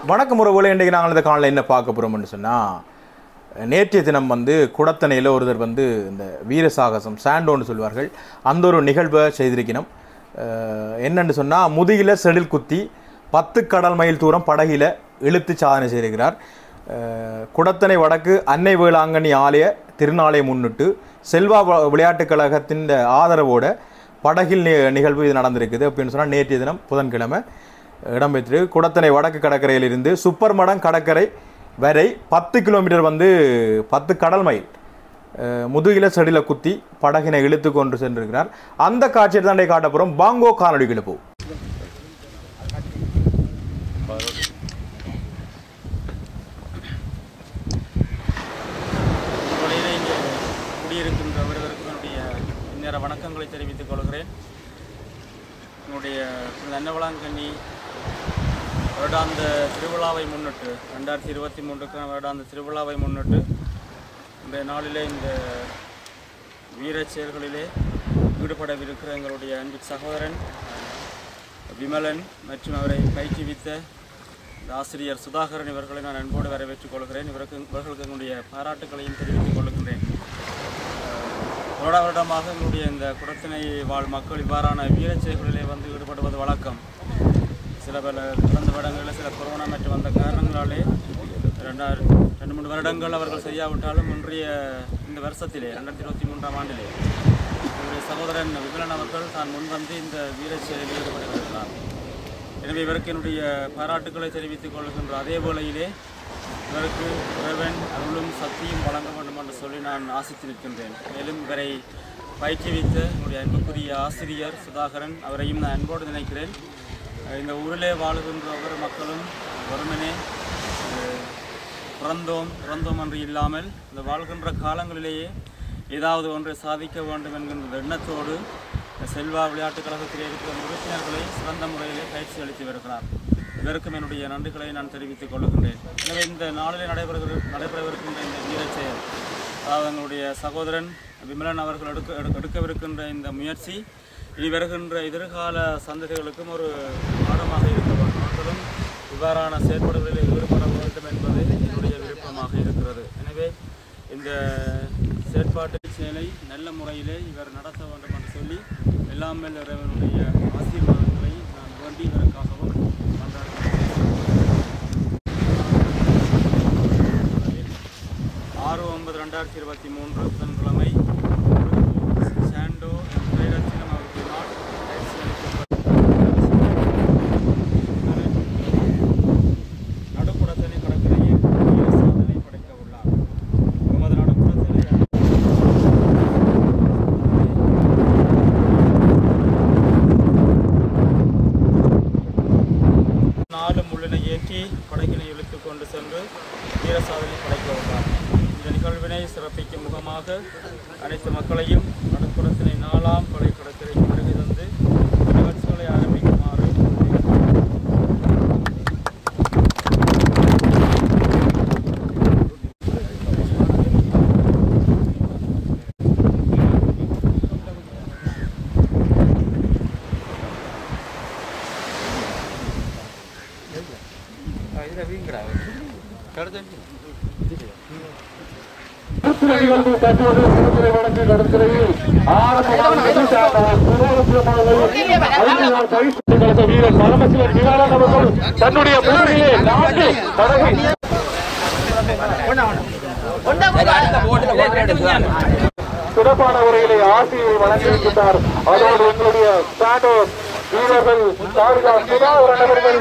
வணக்கம் உறவுகளே இன்றைக்கு நாங்கள் இந்த காலையில் என்ன பார்க்க போகிறோம்னு சொன்னால் நேற்றைய தினம் வந்து குடத்தனையில் ஒருத்தர் வந்து இந்த வீரசாகசம் சாண்டோன்னு சொல்வார்கள் அந்த ஒரு நிகழ்வை செய்திருக்கணும் அஹ், என்னன்னு சொன்னால் முதுகில செடில் குத்தி பத்து கடல் மைல் தூரம் படகில இழுத்து சாதனை செய்திருக்கிறார் அஹ், குடத்தனை வடக்கு அன்னை வேளாங்கண்ணி ஆலய திருநாளை முன்னிட்டு செல்வா வ- விளையாட்டுக் கழகத்தின் ஆதரவோட படகில் நி- நிகழ்வு இது நடந்திருக்குது அப்படின்னு சொன்னால் நேற்றைய தினம் புதன்கிழமை இடம்பெற்று குடத்தனை வடக்கு கடற்கரையிலிருந்து சுப்பர்மடம் கடற்கரை வரை பத்து கிலோமீட்டர் வந்து பத்து கடல் மைல் அஹ், முதுகில செடில குத்தி படகினை இழுத்து கொண்டு சென்றிருக்கிறார் அந்த காட்சியை தான் காட்ட போகிறோம் பாங்கோ காணொலிகளை போ வழியிலே இங்கே குடியிருக்கின்ற ஒருவருக்கு என்னுடைய இந்நேர வணக்கங்களை தெரிவித்துக் கொள்கிறேன் என்னுடைய அன்னவளாங்கண்ணி வருடாந்த திருவிழாவை முன்னிட்டு ரெண்டாயிரத்தி இருபத்தி மூன்றுக்கான வருடாந்த திருவிழாவை முன்னிட்டு இந்த நாளிலே இந்த வீரச் செயல்களிலே ஈடுபடவிருக்கிற எங்களுடைய அன்பு சகோதரன் விமலன் மற்றும் அவரை பயிற்றுவித்த இந்த ஆசிரியர் சுதாகரன் இவர்களை நான் அன்போடு வரவேற்றுக் கொள்கிறேன் இவருக்கு இவர்களுக்கு என்னுடைய பாராட்டுகளையும் தெரிவித்துக் கொள்கின்றேன் அஹ் வருட வருடமாக எங்களுடைய இந்த குடத்தினை வாழ் மக்கள் இவ்வாறான வீரச் செயல்களிலே வந்து ஈடுபடுவது வழக்கம் சில பல கடந்த வருடங்களில் சில கொரோனா மற்றும் வந்த காரணங்களாலே ரெண்டாயிரம் ரெண்டு மூணு வருடங்கள் அவர்கள் செய்யாவிட்டாலும் இன்றைய இந்த வருஷத்திலே ரெண்டாயிரத்தி இருபத்தி மூன்றாம் ஆண்டிலே என்னுடைய சகோதரன் விமலன் அவர்கள் தான் முன்வந்து இந்த வீரச் செயலில் ஈடுபடுகிறார் எனவே இவருக்கு என்னுடைய பாராட்டுக்களை தெரிவித்துக் கொள்கின்ற அதே வேளையிலே இவருக்கு இறைவன் அருளும் சக்தியும் வழங்க வேண்டும் என்று சொல்லி நான் ஆசித்து நிற்கின்றேன் மேலும் இவரை பயிற்றுவித்த என்னுடைய அன்புக்குரிய ஆசிரியர் சுதாகரன் அவரையும் நான் அன்போடு நினைக்கிறேன் அஹ் இந்த ஊரிலே வாழுகின்ற ஒவ்வொரு மக்களும் வெறுமனே அஹ், பிறந்தோம் பிறந்தோம் என்று இல்லாமல் இந்த வாழ்கின்ற காலங்களிலேயே ஏதாவது ஒன்றை சாதிக்க வேண்டும் என்கின்ற எண்ணத்தோடு செல்வா விளையாட்டுக் கழகத்தில் இருக்கிற உறுப்பினர்களை சிறந்த முறையிலே பயிற்சி அளித்து வருகிறார் இதற்கும் என்னுடைய நன்றிகளை நான் தெரிவித்துக் கொள்கின்றேன் எனவே இந்த நாளிலே நடைபெறுகிற நடைபெறவிருக்கின்ற இந்த வீரச் செயல் அதாவது எங்களுடைய சகோதரன் விமலன் அவர்கள் எடுக்க எடு- எடுக்கவிருக்கின்ற இந்த முயற்சி இனி வருகின்ற எதிர்கால சந்ததிகளுக்கும் ஒரு பாடமாக இருக்க வேண்டும் மக்களும் இவ்வாறான செயற்பாடுகளில் ஈடுபட வேண்டும் என்பது என்னுடைய விருப்பமாக இருக்கிறது எனவே இந்த செயற்பாட்டு செயலை நல்ல முறையிலே இவர் நடத்த வேண்டும் என்று சொல்லி எல்லாம் மேல் இறைவனுடைய ஆசீர்வாதங்களை நான் வேண்டி இதற்காகவும் மன்றாடுகிறேன். ஆறு ஒன்பது ரெண்டாயிரத்தி இருபத்தி மூன்று புதன்கிழமை சாண்டோ தைரத்தினம் அவருக்கு நாள் பயிற்சி நடுப்புறத்தனை கடற்கரையில் புதிய சாதனை படைக்க உள்ளார் எமது நடுப்புறத்தனை நாலு முள்ளினை ஏற்றி படகினை இழுத்து கொண்டு சென்று வீர சாதனை படைக்க உள்ளார் இந்த நிகழ்வினை சிறப்பிக்கும் முகமாக அனைத்து மக்களையும் நடுப்புறத்தினை நாலாம் கொலை கடற்கரைக்கு வருகை தந்து நிகழ்ச்சிகளை ஆரம்பிக்குமாறு நிகழ்வு தற்போது திருத்துறை வடக்கு கடற்கரையில் ஆரம்பமாக எதிர்த்தான ஐந்து நாள் பயிற்சி நடத்த வீரர் பரமசிவன் நிகாலன் அவர்கள் தன்னுடைய முன்னிலே நான்கு படகை சிறப்பான முறையிலே ஆசியை வழங்கியிருக்கின்றார் அதோடு எங்களுடைய சாண்டோ வீரர்கள் காளிதாஸ் சுதாகரன் அவர்கள்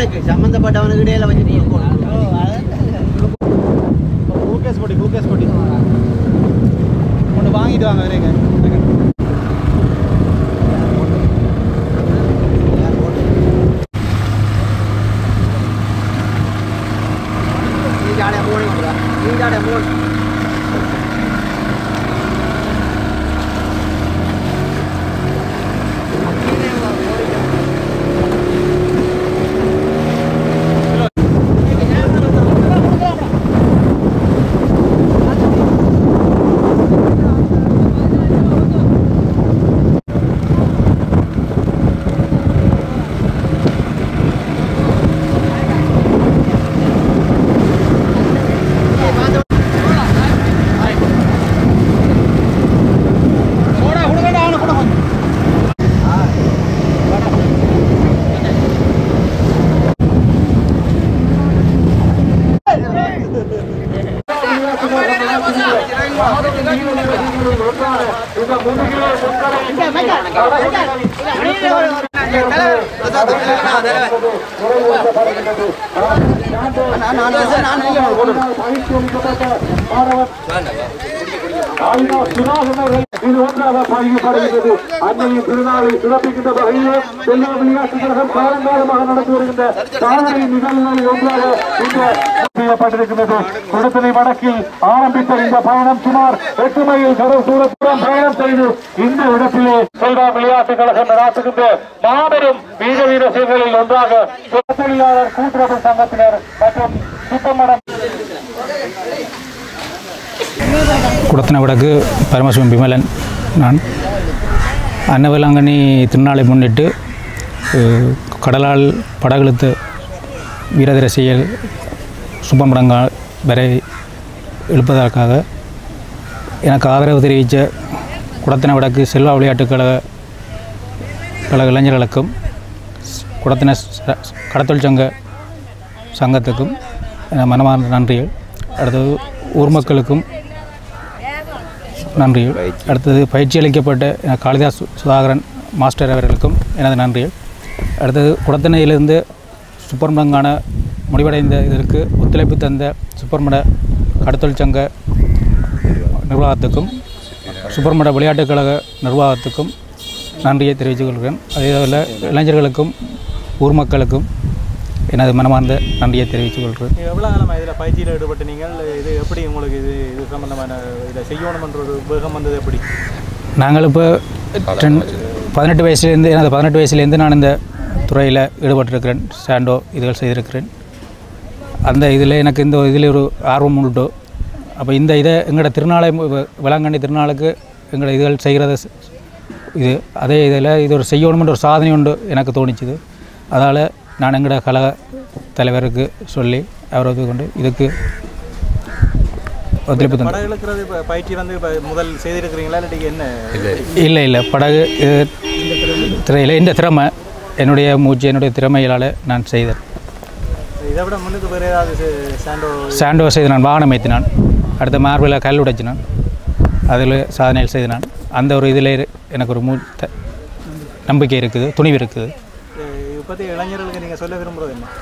சம்பந்தப்பட்டவனுக்கு சம்பந்தப்பட்டவனுக்கு இடையில வச்சு குளுக்கோஸ் போட்டி குளுக்கோஸ் போட்டி ஒன்று வாங்கிட்டு வாங்க விரைங்க இது ஒன்றாக பாதிக்கப்படுகிறது அன்னையின் திருநாளை சிறப்பிக்கின்ற வகையிலே எல்லா விளையாட்டு கழகம் காலங்காலமாக நடத்தி வருகின்ற சாதனை நிகழ்வுகளில் ஒன்றாக இந்த செய்யப்பட்டிருக்கிறது குடத்தினை வடக்கில் ஆரம்பித்த இந்த பயணம் சுமார் எட்டு மைல் கடல் தூரத்துடன் பயணம் செய்து இந்த இடத்திலே செல்வா விளையாட்டு கழகம் நடாத்துகின்ற மாபெரும் வீர வீர செயல்களில் ஒன்றாக தொழிலாளர் கூட்டுறவு சங்கத்தினர் மற்றும் சுத்தமடம் குடத்தின வடக்கு பரமசிவம் விமலன் நான் அன்னவேளாங்கண்ணி திருநாளை முன்னிட்டு அஹ், கடலால் படகுழுத்து வீரதீர செயல் சுப்பமடங்கா வரை எழுப்பதற்காக எனக்கு ஆதரவு தெரிவித்த குடத்தின வடக்கு செல்வா விளையாட்டுக் கழக கழக இளைஞர்களுக்கும் குடத்தின ச- கடத்தொழில் சங்க சங்கத்துக்கும் என மனமார்ந்த நன்றிகள் அடுத்தது ஊர் மக்களுக்கும் நன்றிகள் அடுத்தது பயிற்சி அளிக்கப்பட்ட என காளிதாஸ் சு- சுதாகரன் மாஸ்டர் அவர்களுக்கும் எனது நன்றிகள் அடுத்தது குடத்தனையிலிருந்து சுப்பர்மடங்கான முடிவடைந்த இதற்கு ஒத்துழைப்பு தந்த சுப்பர்மட கடத்தொழில் சங்க நிர்வாகத்துக்கும் சுப்பர்மட விளையாட்டுக் கழக நிர்வாகத்துக்கும் நன்றியை தெரிவித்துக் கொள்கிறேன் அதேபோல் இளைஞர்களுக்கும் ஊர் மக்களுக்கும் எனது மனமார்ந்த நன்றியை தெரிவித்துக் கொள்கிறேன் எவ்வளோ காலமாக இதில் பயிற்சியில் ஈடுபட்டு நீங்கள் இது எப்படி உங்களுக்கு இது இது சம்பந்தமான இதை செய்யணுமன்ற ஒரு வேகம் வந்தது எப்படி நாங்கள் இப்போ டென் பதினெட்டு வயசுலேருந்து எனது பதினெட்டு வயசுலேருந்து நான் இந்த துறையில் ஈடுபட்டிருக்கிறேன் ஸ்டாண்டோ இதுகள் செய்திருக்கிறேன் அந்த இதில் எனக்கு இந்த இதில் ஒரு ஆர்வம் உண்டு அப்போ இந்த இதை எங்களோட திருநாளை வ- வேளாங்கண்ணி திருநாளுக்கு எங்களோட இதுகள் செய்கிறது ஸ்- இது அதே இதில் இது ஒரு செய்யணுமென்ற ஒரு சாதனை உண்டு எனக்கு தோணிச்சுது அதால் நான் எங்களோட கழக தலைவருக்கு சொல்லி அவரை இது கொண்டு இதுக்கு ஒத்துழைப்பு தந்தேன் படம் இழுக்கிறது இப்போ பயிற்சி வந்து இப்போ முதல் செய்திருக்கிறீங்களா இல்லாட்டி என்ன இல்லை இல்லை படகு இது திரையில் இந்த திறமை என்னுடைய மூச்சு என்னுடைய திறமைகளால் நான் செய்தேன் இதை விட முன்னுக்கு வேறு ஏதாவது ஸ்டாண்டோ சாண்டோ செய்து நான் வாகனம் ஏற்றினான் அடுத்த மார்பில் கல் உடைச்சினான் அதில் சாதனைகள் செய்தினான் அந்த ஒரு இதில் எனக்கு ஒரு மூ த- நம்பிக்கை இருக்குது துணிவு இருக்குது இதை பற்றி இளைஞர்களுக்கு நீங்கள் சொல்ல விரும்புகிறது என்ன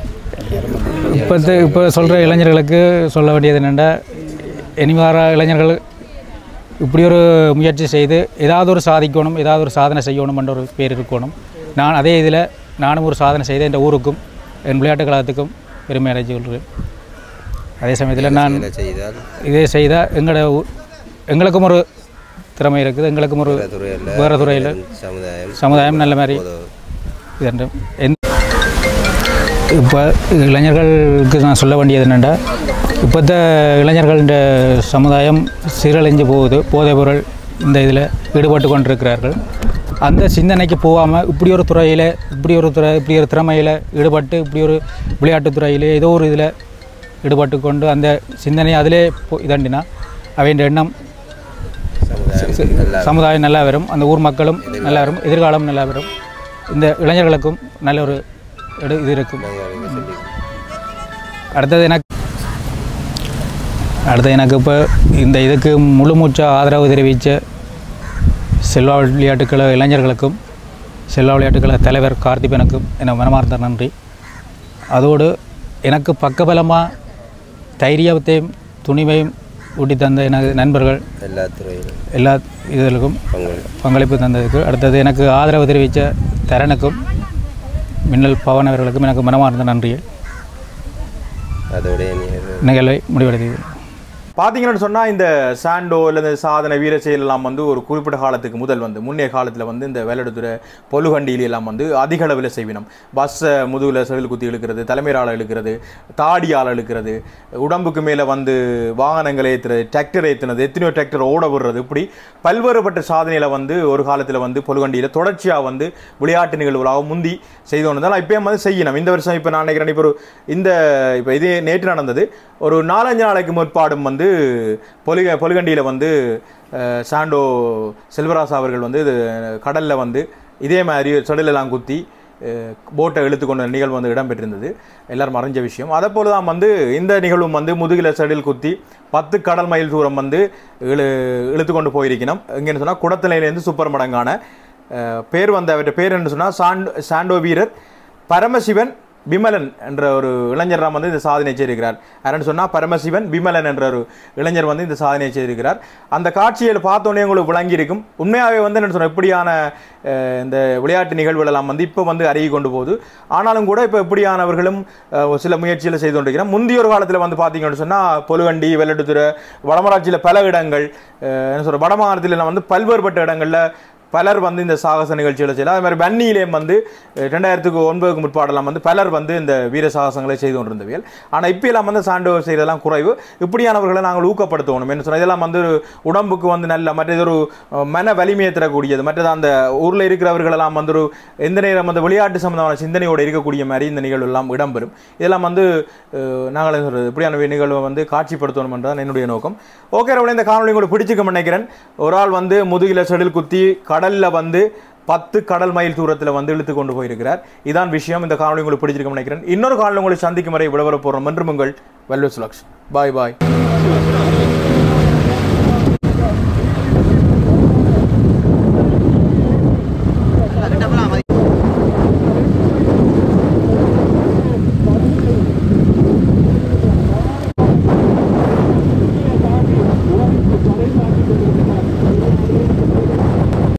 இப்போ இப்போ சொல்கிற இளைஞர்களுக்கு சொல்ல வேண்டியது என்னென்னா இனிவார இளைஞர்கள் இப்படி ஒரு முயற்சி செய்து ஏதாவது ஒரு சாதிக்கணும் ஏதாவது ஒரு சாதனை செய்யணும் என்ற ஒரு பேர் இருக்கணும் நான் அதே இதில் நானும் ஒரு சாதனை செய்து இந்த ஊருக்கும் என் விளையாட்டு கழகத்துக்கும் பெருமை அடைஞ்சு கொள்கிறேன் அதே சமயத்தில் நான் செய்தால் இதே செய்தால் எங்களோட ஊ- எங்களுக்கும் ஒரு திறமை இருக்குது எங்களுக்கும் ஒரு துறையில் வேறு துறையில் சமுதாயம் சமுதாயம் நல்ல மாதிரி உதவும். இது எந்த இப்போ இளைஞர்களுக்கு நான் சொல்ல வேண்டியது என்னென்னா இப்போத்த இளைஞர்கள்ன்ற சமுதாயம் சீரழிஞ்சு போகுது போதைப் பொருள் இந்த இதில் ஈடுபட்டு கொண்டிருக்கிறார்கள் அந்த சிந்தனைக்கு போகாமல் இப்படி ஒரு துறையில் இப்படி ஒரு துறை இப்படி ஒரு திறமையில் ஈடுபட்டு இப்படி ஒரு விளையாட்டுத் துறையிலே ஏதோ ஒரு இதில் ஈடுபட்டு கொண்டு அந்த சிந்தனை அதிலே போ- இதண்டினா அவைன்ற எண்ணம் சமுதாயம் நல்லா சமுதாயம் நல்லா வரும் அந்த ஊர் மக்களும் நல்லா வரும் எதிர்காலம் நல்லா வரும் இந்த இளைஞர்களுக்கும் நல்ல ஒரு எடு இது இருக்கும் நாங்கள் சொல்லி அடுத்தது எனக்கு அடுத்தது எனக்கு இப்போ இந்த இதுக்கு முழு மூச்சாக ஆதரவு தெரிவித்த செல்வா விளையாட்டுக்கள இளைஞர்களுக்கும் செல்வா விளையாட்டுக்கள தலைவர் கார்த்திபனுக்கும் என மனமார்ந்த நன்றி அதோடு எனக்கு பக்கபலமாக தைரியத்தையும் துணிவையும் ஊட்டி தந்த எனது நண்பர்கள் எல்லா துறையிலும் எல்லா இதுகளுக்கும் பங்களிப்பு பங்களிப்பு தந்ததுக்கு அடுத்தது எனக்கு ஆதரவு தெரிவித்த தரனுக்கும் மின்னல் பவன் அவர்களுக்கும் எனக்கு மனமார்ந்த நன்றிகள் அதோடைய நிகழ்வு நிகழ்வை முடிவடைந்தது பார்த்தீங்கன்னு சொன்னால் இந்த சாண்டோ இல்லை இந்த சாதனை வீர செயல் எல்லாம் வந்து ஒரு குறிப்பிட்ட காலத்துக்கு முதல் வந்து முன்னைய காலத்தில் வந்து இந்த வேலடுத்துறை பொலுகண்டியில் எல்லாம் வந்து அதிக அளவில் செய்வினம் பஸ்ஸை முதுகில் செவில் குத்தி இழுக்கிறது தலைமையால் இழுக்கிறது தாடியால் இழுக்கிறது உடம்புக்கு மேலே வந்து வாகனங்களை ஏற்றுறது டிராக்டர் ஏற்றுனது எத்தனையோ டிராக்டர் ஓட விடுறது இப்படி பல்வேறுபட்ட சாதனையில் வந்து ஒரு காலத்தில் வந்து பொலுகண்டியில் தொடர்ச்சியாக வந்து விளையாட்டு நிகழ்வுகளாக முந்தி செய்து கொண்டு இருந்தாலும் இப்போயும் வந்து செய்யணும் இந்த வருஷம் இப்போ நான் நினைக்கிறேன் இப்போ ஒரு இந்த இப்போ இது நேற்று நடந்தது ஒரு நாலஞ்சு நாளைக்கு முற்பாடும் வந்து பொலிக பொலிகண்டியில் வந்து அஹ், சாண்டோ செல்வராசா அவர்கள் வந்து இது கடலில் வந்து இதே மாதிரி சொடலெல்லாம் குத்தி அஹ், போட்டை இழுத்து கொண்ட நிகழ்வு வந்து இடம்பெற்றிருந்தது எல்லாரும் அறிஞ்ச விஷயம் அதே போல தான் வந்து இந்த நிகழ்வும் வந்து முதுகில் செடில் குத்தி பத்து கடல் மைல் தூரம் வந்து இழு இழுத்து கொண்டு போயிருக்கணும் எங்கேன்னு சொன்னால் குடத்திலையிலேருந்து சூப்பர் மடங்கான அஹ், பேர் வந்த அவர்கிட்ட பேர் என்ன சொன்னால் சாண்ட் சாண்டோ வீரர் பரமசிவன் விமலன் என்ற ஒரு இளைஞர் தான் வந்து இந்த சாதனை செய்திருக்கிறார் யாருன்னு சொன்னால் பரமசிவன் விமலன் என்ற ஒரு இளைஞர் வந்து இந்த சாதனை செய்திருக்கிறார் அந்த காட்சியில் பார்த்தோன்னே உங்களுக்கு விளங்கி இருக்கும் உண்மையாகவே வந்து என்ன சொன்ன இப்படியான அஹ், இந்த விளையாட்டு நிகழ்வுகள் எல்லாம் வந்து இப்போ வந்து அருகி கொண்டு போகுது ஆனாலும் கூட இப்போ இப்படியானவர்களும் அஹ், ஒரு சில முயற்சிகளை செய்து கொண்டிருக்கிறோம் முந்தைய ஒரு காலத்தில் வந்து பார்த்தீங்கன்னு சொன்னால் பொலுவண்டி வெள்ளட்டுத்துறை வடமராட்சியில் பல இடங்கள் அஹ், என்ன சொல்ற வடமாகாணத்தில் எல்லாம் வந்து பல்வேறுபட்ட இடங்களில் பலர் வந்து இந்த சாகச நிகழ்ச்சிகளை செய்யலாம் அது மாதிரி வன்னியிலேயும் வந்து அஹ், ரெண்டாயிரத்துக்கு ஒன்பதுக்கு முற்பாடெல்லாம் வந்து பலர் வந்து இந்த வீர சாகசங்களை செய்து கொண்டிருந்தவியல் ஆனால் இப்போ எல்லாம் வந்து சாண்டோர் செய்கிறதெல்லாம் குறைவு இப்படியானவர்களை நாங்கள் ஊக்கப்படுத்தணும் என்ன சொன்னால் இதெல்லாம் வந்து ஒரு உடம்புக்கு வந்து நல்ல மற்றது ஒரு அஹ், மன வலிமையை தரக்கூடியது மற்றது அந்த ஊரில் இருக்கிறவர்களெல்லாம் வந்து ஒரு எந்த நேரம் வந்து விளையாட்டு சம்பந்தமான சிந்தனையோடு இருக்கக்கூடிய மாதிரி இந்த நிகழ்வு எல்லாம் இடம்பெறும் இதெல்லாம் வந்து அஹ், நாங்கள் என்ன சொல்றது இப்படியான நிகழ்வை வந்து காட்சிப்படுத்தணும் என்றதான் என்னுடைய நோக்கம் ஓகே ரவளே இந்த காணொலி உங்களுக்கு பிடிச்சிக்க நினைக்கிறேன் ஒரு ஆள் வந்து முதுகில செடில் குத்தி கடல்ல வந்து பத்து கடல் மைல் தூரத்தில் வந்து இழுத்து கொண்டு போயிருக்கிறார் இதான் விஷயம் இந்த காணொலி உங்களுக்கு பிடிச்சிருக்கும் நினைக்கிறேன் இன்னொரு காணொலி உங்களை சந்திக்கும் வரை விளவர போகிறோம் என்று உங்கள் வெல்வெஸ் லக்ஷ் பாய் பாய்